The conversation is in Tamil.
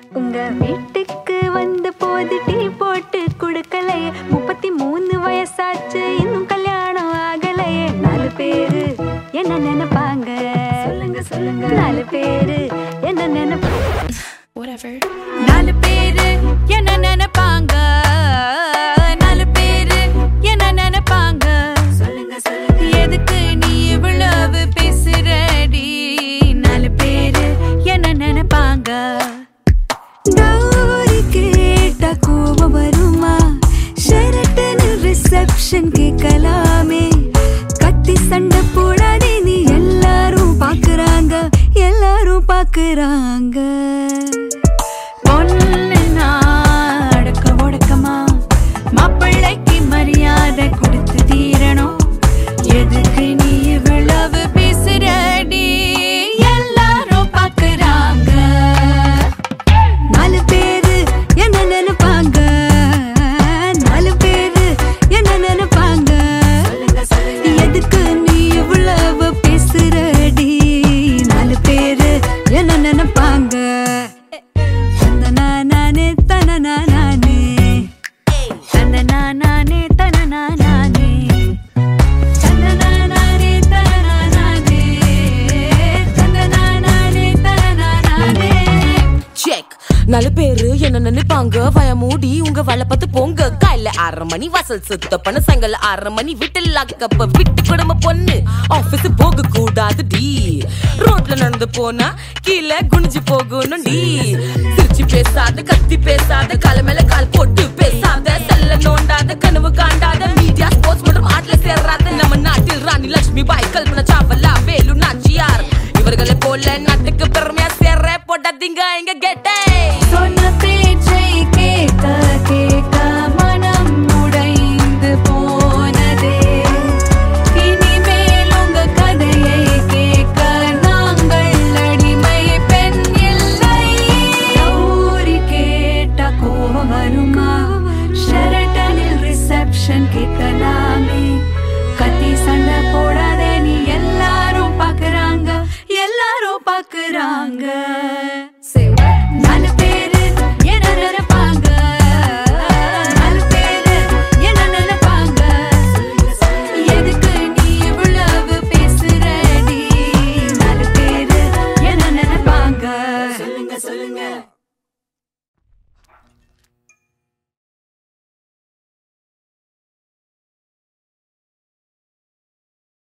உங்க வீட்டுக்கு வந்த போது டீ போட்டு குடுக்கலையே முப்பத்தி மூணு வயசாச்சு இன்னும் கல்யாணம் ஆகலையே நாலு பேரு என்ன நினைப்பாங்க சொல்லுங்க சொல்லுங்க நாலு பேரு என்ன நினைப்பாங்க Whatever. நாலு பேரு என்ன நினைப்பாங்க நாலு பேரு என்ன நினைப்பாங்க சொல்லுங்க சொல்லுங்க எதுக்கு நீ இவ்வளவு பேசுறடி நாலு பேரு என்ன நினைப்பாங்க டோரி கேட்டா கோபம் வருமா ஷெரட்டன் ரிசப்ஷன் கேட்கலாமே கத்தி சண்டை போடாதே நீ எல்லாரும் பாக்குறாங்க எல்லாரும் பாக்குறாங்க பொண்ணுனா அடக்க ஒடுக்கமா மாப்பிள்ளைக்கு மரியாதை கொடுத்து தீரணும் எதுக்கு நீ இவ்வளவு பேசுறடி எல்லாரும் பாக்குறாங்க நாலு பேரு என்ன நினைப்பாங்க நாலு பேரு என்ன நினைப்பாங்க எதுக்கு நீ இவ்வளவு பேசுறடி நாலு பேரு என்ன நினைப்பாங்க தந்தனானே தனனானே தந்தனானே தனனானே தந்தனானே தனனானே தந்தனானே தனனானே செக் நாலு பேரு என்ன நினைப்பாங்க வய மூடி உங்க வேலை பார்த்து போங்க காலைல ஆறரை மணி வாசல் சுத்த பண்ண சாயங்காலம் ஆறரை மணி வீட்டில் லாக்கப்ப விட்டு குடும்ப பொண்ணு ஆபீஸ் போக கூடாது டி ரோட்ல நடந்து போனா கீழே குனிஞ்சு போகணும் டி சிரிச்சு பேசாத கத்தி பேசாத கால மேல கால் போட்டு பேசாத செல்ல நோண்டாத கனவு காண்டாத மீடியா ஸ்போர்ட்ஸ் மற்றும் ஆட்ல சேராத நம்ம நாட்டில் ராணி லட்சுமி பாய் கல்பனா சாவலா வேலு நாச்சியார் இவர்களை போல நாட்டுக்கு பெருமையா சேர போட்டாதீங்க எங்க கெட்டே சொன்ன பேச்சை கேட்க கேட்க மனம் உடைந்து போனதே இனிமேல் உங்க கதையை கேட்க நாங்கள் அடிமை பெண் இல்லை கௌரி கேட்ட கோபம் வருமா ஷெரட்டனில் ரிசப்ஷன் கேட்கலாமே கத்தி சண்டை போடாதே நீ எல்லாரும் பாக்குறாங்க எல்லாரும் பாக்குறாங்க